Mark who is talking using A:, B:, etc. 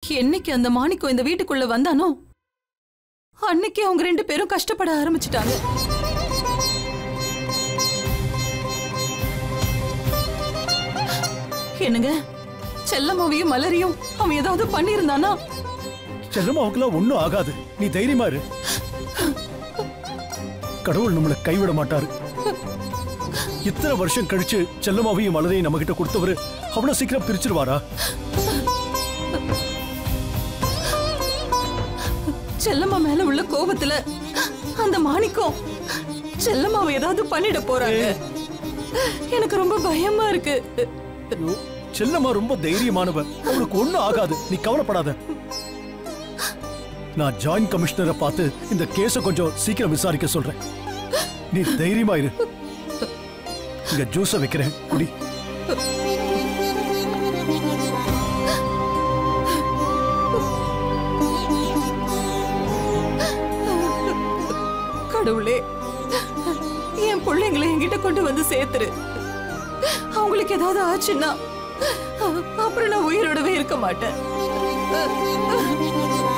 A: என்னைக்கு அந்த மாணிக்கம் இந்த வீட்டுக்குள்ள வந்தானோ அன்னைக்கு அவங்க ரெண்டு பேரும் கஷ்டப்பட ஆரம்பிச்சிட்டாங்க என்னங்க செல்லம்மாவையும் மலரையும் அவன் ஏதாவது பண்ணியிருந்தானா
B: செல்லம்மாவுக்குலாம் ஒண்ணும் ஆகாது நீ தைரியமா இரு கடவுள் நம்மளை கைவிட மாட்டாரு இத்தனை வருஷம் கழிச்சு செல்லம்மாவையும் மலரையும் நம்ம கிட்ட கொடுத்தவரு அவ்வளவு சீக்கிரம் பிரிச்சிருவாரா
A: செல்லம்மா மேல உள்ள கோபத்துல அந்த மாணிக்கம் செல்லம்மாவை ஏதாவது பண்ணிட போறாங்க எனக்கு ரொம்ப பயமா இருக்கு
B: ஐயோ, செல்லம்மா ரொம்ப தைரியமானவ அவளுக்கு ஒண்ணும் ஆகாது நீ கவலைப்படாத நான் ஜாயிண்ட் கமிஷனரை பார்த்து இந்த கேஸ கொஞ்சம் சீக்கிரம் விசாரிக்க சொல்றேன் நீ தைரியமா இரு இங்க ஜூஸ வைக்கிறேன் குடி
A: கடவுளே என் பிள்ளைங்களை என்கிட்ட கொண்டு வந்து சேர்த்துரு அவங்களுக்கு ஏதாவது ஆச்சுன்னா அப்புறம் நான் உயிரோடவே இருக்க மாட்டேன்